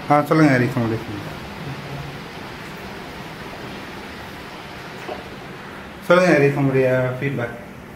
ஆ சொல்லுங்கள் ஹரிஸ் உங்களுடைய சொல்லுங்கள் ஹரிஸ் உங்களுடைய ஃபீட்பேக்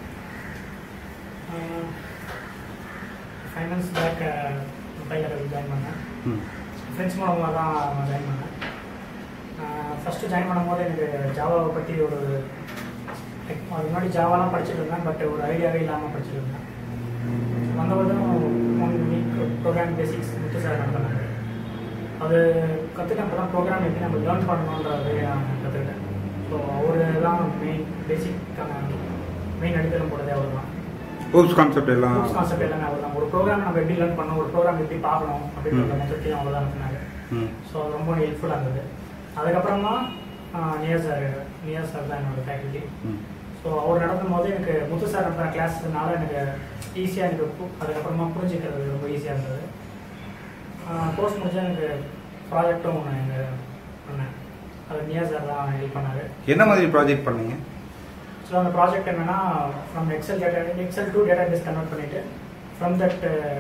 ஃபைனான்ஸ் பேக் பைலர் ஜாயின் பண்ணேன் ம் ஃப்ரெண்ட்ஸ் மூலமாக தான் ஜாயின் பண்ணேன் ஃபஸ்ட்டு ஜாயின் பண்ணும்போது எனக்கு ஜாவாவை பற்றி ஒரு like, அதுக்கு முன்னாடி ஜாவாலாம் படிச்சுட்டு இருந்தேன் பட் ஒரு ஐடியாவே இல்லாமல் படிச்சுட்டு இருந்தேன் வந்தவதும் one week program basics Muthu sir நடத்தினாங்க அது கற்றுக்கிட்டப்ப தான் ப்ரோக்ராம் எப்படி நம்ம லேர்ன் பண்ணணுன்றது நான் கற்றுக்கிட்டேன் ஸோ அவர் தான் மெயின் பேசிக்கான மெயின் அடித்தளம் போடுறதே அவர் தான் ஊப்ஸ் கான்செப்ட் எல்லாம் ரூல்ஸ் கான்செப்ட் எல்லாமே அவர் தான் ஒரு ப்ரோக்ராம் நம்ம எப்படி லேர்ன் பண்ணணும் ஒரு ப்ரோக்ராம் எப்படி பார்க்கணும் அப்படின்ற ம். மொத்தத்தையும் அவர் தான் நடத்தினாங்க ம் ஸோ அது ரொம்ப ஹெல்ப்ஃபுல்லாக இருந்தது அதுக்கப்புறமா நியர் சார் நியர் சார் தான் என்னோட ஃபேக்கல்ட்டி ம் ஸோ அவர் நடத்தும் போது எனக்கு முத்து சார் நடத்துகிற கிளாஸ்னால எனக்கு ஈஸியாக எனக்கு பு- அதுக்கப்புறமா புரிஞ்சுக்கிறது ரொம்ப ஈஸியாக இருந்தது கோர்ஸ் முடிஞ்சா எனக்கு ப்ராஜெக்டும் நான் இங்கே பண்ணேன் அது நியர் சார் தான் ஹெல்ப் பண்ணாரு என்ன மாதிரி ப்ராஜெக்ட் பண்ணீங்க ஸோ அந்த ப்ராஜெக்ட் என்னன்னா from Excel data Excel to database convert பண்ணிட்டு ஃப்ரம் தட்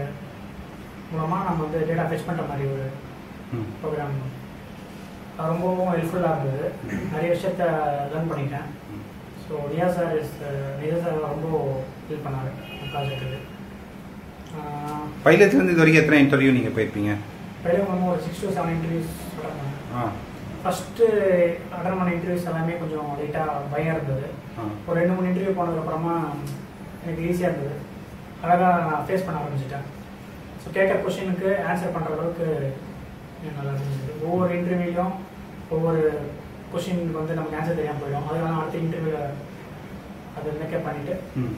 மூலமாக நம்ம வந்து டேட்டா ஃபெச் பண்ணுற மாதிரி ஒரு ம் ப்ரோக்ராம் ரொம்பவும் ஹெல்ப்ஃபுல்லாக இருந்தது நிறைய விஷயத்த லேர்ன் பண்ணிட்டேன் so Niya sir is Niya sir ரொம்ப ஹெல்ப் பண்ணாரு ப்ராஜெக்ட்டுக்கு பைலட்ஸ்லேருந்து இது வரைக்கும் எத்தனை இன்டர்வியூ நீங்கள் போயிருப்பீங்க வெளியே வந்து ஒரு சிக்ஸ் டு செவன் இன்டர்வியூஸ் பண்ணேன் ஆ ஃபஸ்ட்டு அட்டன் பண்ண இன்டர்வியூஸ் எல்லாமே கொஞ்சம் லைட்டாக பயம் இருந்தது ஆ ஒரு ரெண்டு மூணு இன்டர்வியூ போனதுக்கப்புறமா எனக்கு ஈஸியாக இருந்தது அழகாக நான் ஃபேஸ் பண்ண ஆரம்பிச்சிட்டேன் ஸோ கேட்குற கொஷினுக்கு ஆன்சர் பண்ணுற அளவுக்கு எனக்கு நல்லா இருந்தது ஒவ்வொரு இன்டர்வியூலையும் ஒவ்வொரு கொஷினுக்கு வந்து நமக்கு ஆன்சர் தெரியாமல் போயிடும் அதனால அடுத்த இன்டர்வியூவில் அதை மேக்கப் பண்ணிவிட்டு ம்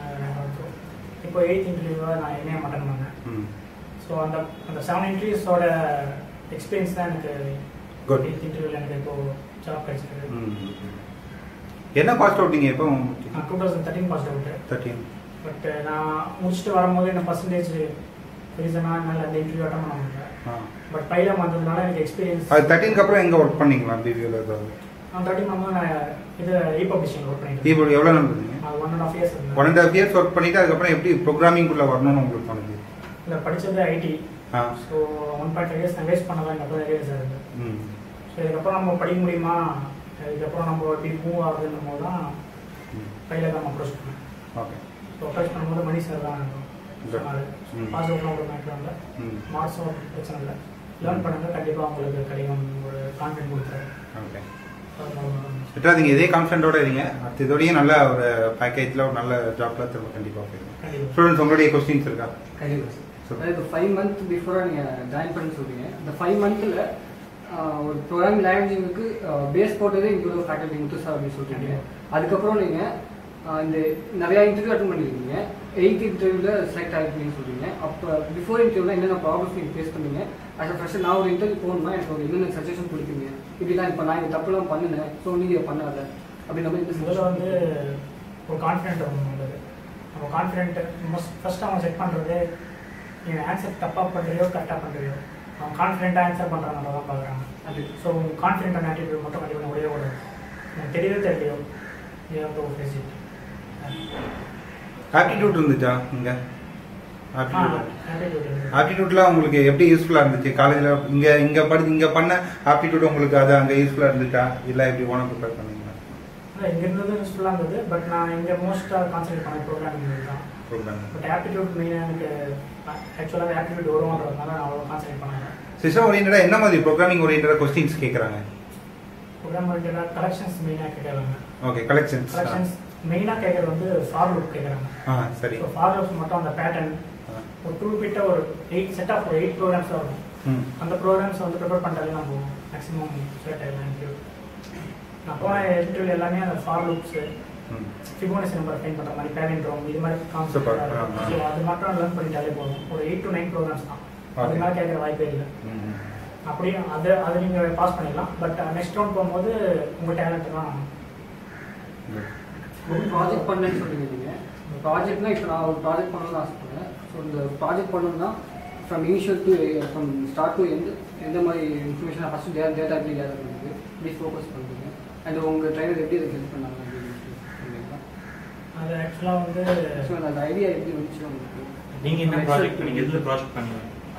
இப்போ எயித் இன்டர்வியூவாக நான் எம்ஏ மட்டன் பண்ணேன் ம் ஸோ அந்த அந்த செவன் இன்டர்வியூஸோட எக்ஸ்பீரியன்ஸ் தான் எனக்கு Good. எயித் இன்டர்வியூவில் எனக்கு இப்போ ஜாப் கிடைச்சிருக்கு ம் என்ன பாஸ்ட் அவுட் நீங்கள் எப்போ நான் two thousand thirteen pass out thirteen but நான் முடிச்சுட்டு வரும்போது என்ன பர்சன்டேஜ் ரீசனாக என்னால் அந்த இன்டர்வியூ அட்டன் பண்ண முடியல ஆ பட் பைலம் வந்ததுனால எனக்கு எக்ஸ்பீரியன்ஸ் அது தேர்ட்டீனுக்கு அப்புறம் எங்கே ஒர்க் பண்ணீங்களா பிவியில் ஏதாவது நான் தேர்ட்டின் பண்ணும்போது நான் இது இ பப்ளிஷிங் ஒர்க் பண்ணிட்டு இப்போ எவ்வளோ நடந்தீங்க அது one and half years one இருந்தேன் அண்ட் ஹாஃப் இயர்ஸ் ஒர்க் பண்ணிட்டு அதுக்கப்புறம் எப்படி ப்ரோக்ராமிங்குள்ளே வரணும்னு உங்களுக்கு தோணுது இல்லை படித்தது ஐடி ஆ so one point five years நான் வேஸ்ட் பண்ணதான் எனக்கு நிறைய இயர்ஸ் இருக்குது ம் ஸோ இதுக்கப்புறம் நம்ம படிக்க முடியுமா இதுக்கப்புறம் நம்ம எப்படி மூவ் ஆகுதுன்னும் போது தான் ம் பையில தான் அப்ரோச் பண்ணேன் ஓகே ஸோ அப்ரோச் பண்ணும்போது மணி சார் தான் சொன்னார் ம். பாஸ் அவுட்லாம் ஒரு மேட்ரு இல்லை ம் மார்க்ஸும் பிரச்சனை இல்லை லேர்ன் பண்ணுங்க கண்டிப்பாக உங்களுக்கு கிடைக்கும் ஒரு கான்ஃபிடென்ட் கொடுத்தாரு ஓகே அதனால விட்டுறாதீங்க இதே கான்ஃபிடென்ட்டோட இருங்க அடுத்த இதோடய நல்ல ஒரு பேக்கேஜில் ஒரு நல்ல ஜாப்ல திரும்ப கண்டிப்பாக போயிருங்க கண்டிப்பாக ஸ்டூடெண்ட்ஸ் உங்களுடைய கொஸ்டின்ஸ் இருக்கா கண்டிப்பாக சார் Sure. அதாவது ஃபைவ் மந்த் பிஃபோராக நீங்கள் ஜாயின் பண்ண சொல்றீங்க அந்த ஃபைவ் மந்த்தில் ஒரு ப்ரோக்ராமிங் லாங்குவேஜுக்கு பேஸ் போட்டதே இவ்வளோ ஃபேக்கல்ட்டி முத்து சார் அப்படின்னு சொல்றீங்க அதுக்கப்புறம் நீங்கள் இந்த நிறையா இன்டர்வியூ அட்டன் பண்ணியிருக்கீங்க எயித் இன்டர்வியூவில் செலக்ட் ஆகிருக்கீங்கன்னு சொல்றீங்க அப்போ பிஃபோர் இன்டர்வியூவில் என்னென்ன ப்ராப்ளம்ஸ் நீங்கள் ஃபேஸ் பண்ணீங்க அஸ் அ ஃப்ரெஷர் நான் ஒரு இன்டர்வியூ போகணுமா எனக்கு ஒரு என்னென்ன சஜஷன் கொடுப்பீங்க இப்படிலாம் இப்போ நான் இந்த தப்புலாம் பண்ணினேன் ஸோ நீங்கள் பண்ணாத அப்படின்ற மாதிரி இந்த முதல்ல வந்து ஒரு கான்ஃபிடென்ட் ஒன்று வந்தது நம்ம கான்ஃபிடென்ட் மோஸ்ட் ஃபர்ஸ்ட் அவன் செக் பண்ணுறது நீ ஆன்சர் தப்பாக பண்ணுறியோ கரெக்டாக பண்ணுறியோ அவன் கான்ஃபிடென்ட்டாக ஆன்சர் பண்ணுறாங்க தான் பார்க்குறாங்க அது ஸோ கான்ஃபிடென்ட் ஆட்டிடியூட் மட்டும் கண்டிப்பாக ஒரே ஒரு எனக்கு தெரியவே தெரியலையோ நீ வந்து ஒரு ஃபேஸ் ஆப்டிடியூட் இருந்துச்சா இங்கே ஆப்டிடியூட் ஆட்டிடியூட் ஆப்டிடியூட்லாம் உங்களுக்கு எப்படி யூஸ்ஃபுல்லாக இருந்துச்சு காலேஜில் இங்கே இங்கே படி இங்கே பண்ண ஆப்டிடியூட் உங்களுக்கு அது அங்கே யூஸ்ஃபுல்லாக இருந்துச்சா இல்லை எப்படி ஓனம் ப்ரிப்பேர் பண்ணீங்களா இல்லை இங்கே இருந்தது யூஸ்ஃபுல்லாக இருந்தது பட் நான் இங்கே மோஸ்ட்டாக கான்சன்ட்ரேட் பண்ண ப்ரோக்ராமிங் தான் ப்ரோக்ராம் பட் ஆப்டிடியூட் மெயினாக எனக்கு ஆக்சுவலாக ஆப்டிடியூட் வரும்ன்றதுனால நான் அவ்வளோ கான்சன்ட்ரேட் பண்ணேன் சிஸ்டம் ஓரியன்டாக என்ன மாதிரி ப்ரோக்ராமிங் ஓரியன்டாக கொஸ்டின்ஸ் கேட்குறாங்க ப்ரோக்ராம் ஓரியன்டாக கலெக்ஷன்ஸ் மெயினாக கேட்குறாங்க ஓகே கலெக்ஷன்ஸ் கலெக்ஷன்ஸ் மெயினாக கேட்குறது வந்து ஃபார் லுக் கேட்குறாங்க ஆ சரி ஸோ ஃபார் லுக்ஸ் மட்டும் அந்த பேட்டர்ன் ஆ. ஒரு குறிப்பிட்ட ஒரு எயிட் செட் ஆஃப் ஒரு எயிட் ப்ரோக்ராம்ஸ் வரும் ம் அந்த ப்ரோக்ராம்ஸ் வந்து ப்ரிப்பேர் பண்ணுறதுல நம்ம மேக்ஸிமம் செலக்ட் ஆகிடலாம் இன்டர்வியூ நான் போன இன்டர்வியூ எல்லாமே அந்த ஃபார் லுக்ஸு ம் ஃபிபோனசி நம்பர் ஃபைன் பண்ணுற மாதிரி பேரண்ட்ரோம் இது மாதிரி Super. கான்செப்ட் ஆ, ஆ. ஸோ அது மட்டும் லேர்ன் பண்ணிட்டாலே போதும் ஒரு எயிட் டு நைன் ப்ரோக்ராம்ஸ் தான் Okay. அது மேலே கேட்குற வாய்ப்பே இல்லை ம் அப்படியே அதை அதை நீங்கள் பாஸ் பண்ணிடலாம் பட் நெக்ஸ்ட் ரவுண்ட் போகும்போது உங்கள் டேலண்ட் தான் Good. ஒரு ப்ராஜெக்ட் பண்ணேன்னு சொல்றீங்க நீங்க ப்ராஜெக்ட்னா இப்போ நான் ஒரு ப்ராஜெக்ட் பண்ணணும்னு ஆசைப்படுறேன் ஸோ இந்த ப்ராஜெக்ட் பண்ணணும்னா from initial to from start to எந்த எந்த மாதிரி இன்ஃபர்மேஷன் ஃபஸ்ட்டு டே டேட்டா எப்படி கேதர் பண்ணுறது எப்படி ஃபோக்கஸ் பண்ணுறீங்க அண்ட் உங்கள் ட்ரைனர் எப்படி இதை ஹெல்ப் பண்ணாங்க அப்படின்னு சொல்றீங்களா அது ஆக்சுவலாக வந்து ஸோ அந்த ஐடியா எப்படி வந்துச்சு உங்களுக்கு நீங்க என்ன ப்ராஜெக்ட் நீங்க எதுல ப்ராஜெக்ட் பண்ணீங்க அது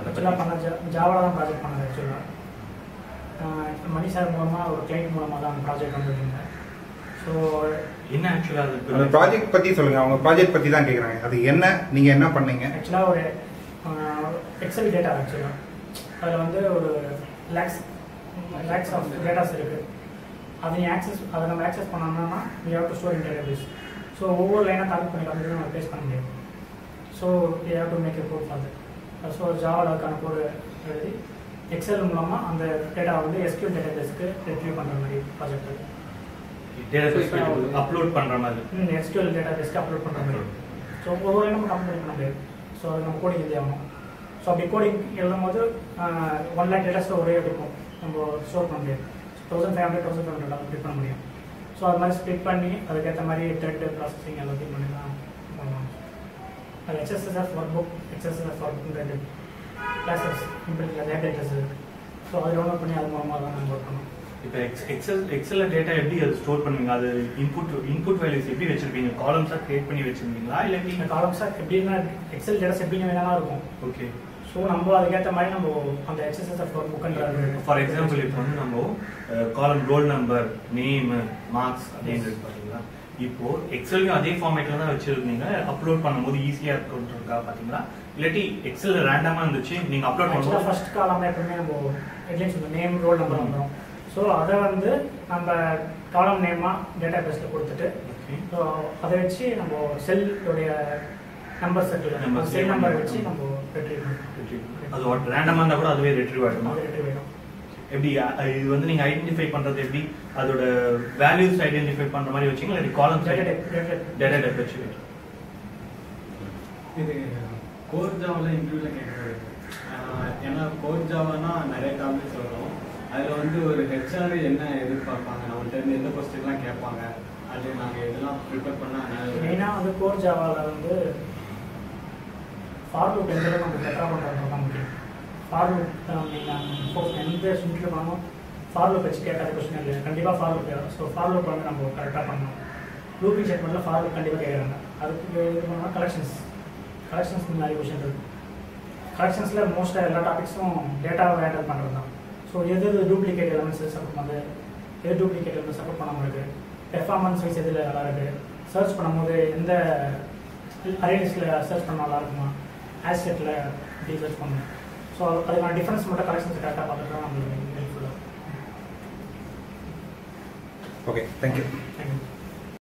ஆக்சுவலாக பண்ண ஜாவால தான் ப்ராஜெக்ட் பண்ணது ஆக்சுவலாக மணி சார் மூலமாக ஒரு கிளைண்ட் மூலமாக தான் அந்த ப்ராஜெக்ட் வந்துருந்தேன் ஸோ என்ன ஆக்சுவலா அந்த அது ப்ராஜெக்ட் பத்தி சொல்லுங்க அவங்க ப்ராஜெக்ட் பத்தி தான் கேக்குறாங்க அது என்ன நீங்க என்ன பண்ணீங்க ஆக்சுவலாக ஒரு எக்ஸல் டேட்டா ஆக்சுவலாக அதில் வந்து ஒரு லேக்ஸ் லேக்ஸ் ஆஃப் டேட்டாஸ் இருக்குது அதை நீ ஆக்சஸ் அதை நம்ம ஆக்சஸ் பண்ணோம்னா we have to store in database so ஒவ்வொரு லைனாக கால் பண்ணி காமிச்சு நம்ம பேஸ் பண்ண முடியும் so we have to make a code for that so ஜாவாவுக்கான கோடு எழுதி எக்ஸல் மூலமாக அந்த டேட்டா வந்து எஸ்கியூ டேட்டாபேஸ்க்கு ரெட்ரீவ் பண்ணுற மாதிரி ப்ராஜெக்ட் அது டேட்டா அப்லோட் பண்ற மாதிரி எஸ்கியூஎல் டேட்டாபேஸ்க்கு அப்லோட் பண்ணுற மாதிரி ஸோ ஒவ்வொரு லைனும் கம்ப்ளீட் பண்ண முடியாது ஸோ அது நம்ம கோடிங் எழுதி ஆகணும் ஸோ அப்படி கோடிங் எழுதும் போது ஒன் லேக் டேட்டாஸில் ஒரே இருக்கும் நம்ம ஸ்டோர் பண்ண முடியாது thousand five hundred thousand five hundred split பண்ண முடியும் ஸோ அது மாதிரி ஸ்ப்ளிட் பண்ணி அதுக்கேற்ற மாதிரி த்ரெட் ப்ராசஸிங் எல்லாத்தையும் பண்ணி தான் பண்ணுவோம் அது HSSF workbook HSSF workbook ரெண்டு கிளாஸஸ் இம்பிளிட் டேட்டாஸ் ஸோ அதை டவுன்லோட் பண்ணி அது மூலமாக தான் நம்ம ஒர்க் பண்ணோம் இப்போ எக்ஸல் எக்ஸல்ல டேட்டா எப்படி அது ஸ்டோர் பண்ணுவீங்க அது இன்புட் இன்புட் வேல்யூஸ் எப்படி வச்சிருப்பீங்க காலம்ஸா கிரியேட் பண்ணி வச்சிருந்தீங்களா இந்த இல்லாட்டி காலம்ஸாக எப்படின்னா எக்ஸல் டேட்டாஸ் எப்படின்னு வேணாலும் இருக்கும் ஓகே ஸோ நம்ம அதுக்கேற்ற மாதிரி நம்ம அந்த எக்ஸசைஸ் ஒர்க் புக்குன்றது ஃபார் எக்ஸாம்பிள் இப்போ வந்து நம்ம காலம் ரோல் நம்பர் நேம் மார்க்ஸ் அப்படின்றது பாத்தீங்களா இப்போ எக்ஸல்லையும் அதே ஃபார்மேட்ல தான் வச்சிருந்தீங்க அப்லோட் பண்ணும்போது ஈஸியா இருக்குன்றதுக்காக பாத்தீங்களா இல்லாட்டி எக்ஸல் ரேண்டமா இருந்துச்சு நீங்க அப்லோட் ஆக்சுவலாக பண்ணும்போது ஃபர்ஸ்ட் காலம்ல எப்பவுமே நம்ம ஹெட்லைன் சொல்லுவோம் நேம் ரோல் நம்பர் வந்துடும் ஸோ அதை வந்து நம்ம காலம் நேமாக டேட்டா பேஸில் கொடுத்துட்டு Okay. ஸோ அதை வச்சு நம்ம செல்லுடைய நம்பர் செட்டில் Number நம்ம செல் save நம்பர் பண்ணி வச்சு நம்ம retrieve பண்ணணும். அது ரேண்டமா இருந்தா கூட அதுவே ரெட்ரீவ் ஆகிடுமா அது retrieve ஆயிடும். எப்படி அஹ், இது வந்து நீங்க ஐடென்டிஃபை பண்றது எப்படி அதோட வேல்யூஸ் ஐடென்டிஃபை பண்ற மாதிரி வச்சீங்களா இல்லாட்டி காலம் Data type, data type. Data type வச்சு இது கோர் ஜாவால இன்டர்வியூல கேட்கறது ஏன்னா கோர் ஜாவானா நிறைய டாபிக்ஸ் வரும் அதில் வந்து ஒரு ஹெச்ஆர் என்ன எதிர்பார்ப்பாங்க நம்மள்ட்ட இருந்து எந்த கொஸ்டின்லாம் கேட்பாங்க அது நாங்கள் இதெல்லாம் ப்ரிப்பேர் பண்ணால் மெயினாக வந்து கோர் ஜாவாவில் வந்து ஃபார் லூப் எந்த அளவுக்கு நம்ம பெட்டராக பண்ணுறது தான் முக்கியம் ஃபார் லூப் நீங்கள் எந்த இன்டர்வியூ பண்ணணும் ஃபார் லூப் வச்சு கேட்காத கொஸ்டின் இல்லை கண்டிப்பாக ஃபார் லூப் தேவை ஸோ ஃபார் லூப் வந்து நம்ம கரெக்டாக பண்ணணும் லூப்பிங் ஸ்டேட்மெண்ட்டில் ஃபார் லூப் கண்டிப்பாக கேட்குறாங்க அதுக்கு இது பண்ணால் கலெக்ஷன்ஸ் கலெக்ஷன்ஸ் நிறைய கொஸ்டின் இருக்குது கலெக்ஷன்ஸில் மோஸ்ட்டாக எல்லா டாபிக்ஸும் டேட்டாவை ஹேண்டில் பண்ணுறது தான் ஸோ எது எது டூப்ளிகேட் எலமெண்ட்ஸ் சப்போர்ட் பண்ணுது எது டூப்ளிகேட் எலமெண்ட் சப்போர்ட் பண்ணாமல் இருக்குது பெர்ஃபார்மன்ஸ் வைஸ் எதில் நல்லா இருக்குது சர்ச் பண்ணும்போது எந்த அரேலிஸ்டில் சர்ச் பண்ண நல்லா இருக்குமா ஆஸ்டெட்டில் எப்படி சர்ச் பண்ணணும் ஸோ அதுக்கான டிஃபரன்ஸ் மட்டும் கலெக்ஷன்ஸ் கரெக்டாக பார்த்துட்டு தான் நம்மளுக்கு ஹெல்ப்ஃபுல்லாக ஓகே தேங்க்யூ தேங்க்யூ